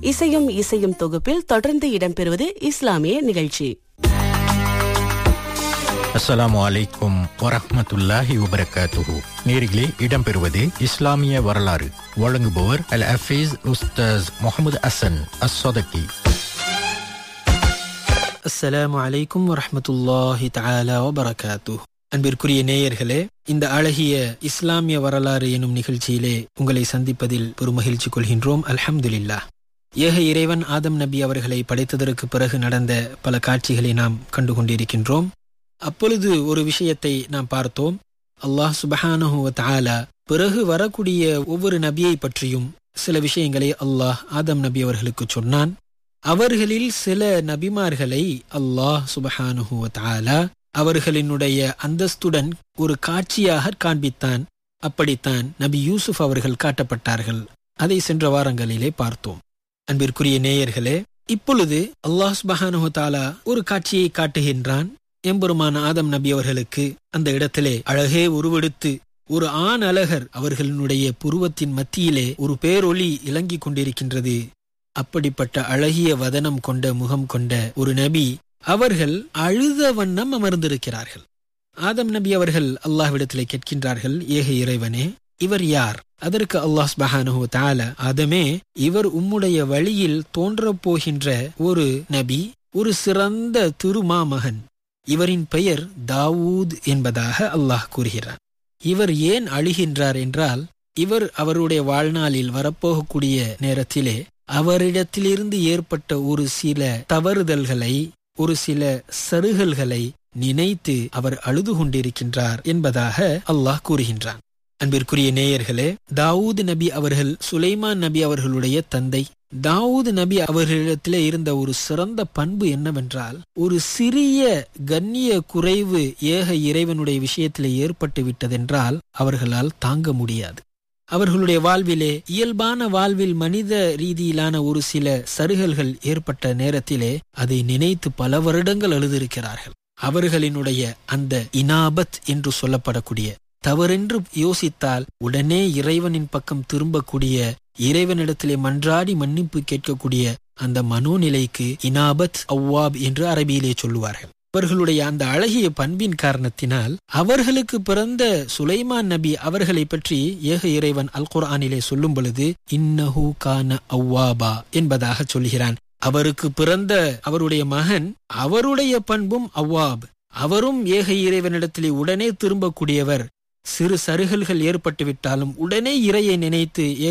இசையும் இசையும் தொகுப்பில் தொடர்ந்து இடம்பெறுவது இஸ்லாமிய நிகழ்ச்சி அஸ்ஸலாமு அலைக்கும் வரஹ்மத்துல்லாஹி வபரகாத்துஹு நேரிலே இடம்பெறுவது இஸ்லாமிய வரலாறு வழங்குபவர் அல் ஹஃபீஸ் உஸ்தாஸ் முகமது அசன் அஸ்ஸதகி அஸ்ஸலாமு அலைக்கும் வரஹ்மத்துல்லாஹி தஆலா வபரகாத்துஹ் அன்பிற்குரிய நேயர்களே இந்த அழகிய இஸ்லாமிய வரலாறு எனும் நிகழ்ச்சியிலே உங்களை சந்திப்பதில் ஒரு மகிழ்ச்சி கொள்கின்றோம் அல்ஹம்துலில்லாஹ் ஏக இறைவன் ஆதம் நபி அவர்களை படைத்ததற்கு பிறகு நடந்த பல காட்சிகளை நாம் கண்டு கொண்டிருக்கின்றோம் அப்பொழுது ஒரு விஷயத்தை நாம் பார்த்தோம் அல்லாஹ் சுபஹானஹு வ தஆலா பிறகு வரக்கூடிய ஒவ்வொரு நபியை பற்றியும் சில விஷயங்களை அல்லாஹ் ஆதம் நபி அவர்களுக்கு சொன்னான் அவர்களில் சில நபிமார்களை அல்லாஹ் சுபஹானுஹு வ தஆலா அவர்களினுடைய அந்தஸ்துடன் ஒரு காட்சியாக காண்பித்தான் அப்படித்தான் நபி யூசுப் அவர்கள் காட்டப்பட்டார்கள் அதை சென்ற வாரங்களிலே பார்த்தோம் அன்பிற்குரிய நேயர்களே இப்பொழுது அல்லாஹ் சுபஹானுஹு தஆலா ஒரு காட்சியை காட்டுகின்றான் எம்பெருமான ஆதம் நபி அவர்களுக்கு அந்த இடத்திலே அழகே உருவெடுத்து ஒரு ஆண் அழகர் அவர்களினுடைய புருவத்தின் மத்தியிலே ஒரு பேரொளி இலங்கிக் கொண்டிருக்கின்றது அப்படிப்பட்ட அழகிய வதனம் கொண்ட முகம் கொண்ட ஒரு நபி அவர்கள் அழுத வண்ணம் அமர்ந்திருக்கிறார்கள் ஆதம் நபி அவர்கள் அல்லாஹ்விடத்திலே கேட்கின்றார்கள் ஏக இறைவனே இவர் யார் அதற்கு அல்லாஹ் சுபஹானஹு தஆலா ஆதமே இவர் உம்முடைய வழியில் தோன்றப் போகின்ற ஒரு நபி ஒரு சிறந்த திருமாமகன் இவரின் பெயர் தாவூத் என்பதாக அல்லாஹ் கூறுகிறார் இவர் ஏன் அழுகின்றார் என்றால் இவர் அவருடைய வாழ்நாளில் வரப்போகக்கூடிய நேரத்திலே அவரிடத்திலிருந்து ஏற்பட்ட ஒரு சில தவறுதல்களை ஒரு சில சருகல்களை நினைத்து அவர் அழுது கொண்டிருக்கின்றார் என்பதாக அல்லாஹ் கூறுகின்றான் அன்பிற்குரிய நேயர்களே தாவூத் நபி அவர்கள் சுலைமான் நபி அவர்களுடைய தந்தை தாவூத் நபி அவர்களிடத்திலே இருந்த ஒரு சிறந்த பண்பு என்னவென்றால் ஒரு சிறிய கண்ணிய குறைவு ஏக இறைவனுடைய விஷயத்திலே ஏற்பட்டு விட்டதென்றால் அவர்களால் தாங்க முடியாது அவர்களுடைய வாழ்விலே இயல்பான வாழ்வில் மனித ரீதியிலான ஒரு சில சருகல்கள் ஏற்பட்ட நேரத்திலே அதை நினைத்து பல வருடங்கள் அழுதிருக்கிறார்கள் அவர்களினுடைய அந்த இனாபத் என்று சொல்லப்படக்கூடிய தவறென்று யோசித்தால் உடனே இறைவனின் பக்கம் திரும்பக்கூடிய இறைவனிடத்திலே மன்றாடி மன்னிப்பு கேட்கக்கூடிய அந்த மனோநிலைக்கு இனாபத் அவ்வாப் என்று அரபியிலே சொல்லுவார்கள் அவர்களுடைய அந்த அழகிய பண்பின் காரணத்தினால் அவர்களுக்கு பிறந்த சுலைமான் நபி அவர்களை பற்றி ஏக இறைவன் அல் குர்ஆனிலே சொல்லும் பொழுது இன்னஹு கான அவ்வாபா என்பதாக சொல்கிறான் அவருக்கு பிறந்த அவருடைய மகன் அவருடைய பண்பும் அவ்வாப் அவரும் ஏக இறைவனிடத்திலே உடனே திரும்பக்கூடியவர் சிறு சருகல்கள் ஏற்பட்டுவிட்டாலும் உடனே இறையை நினைத்து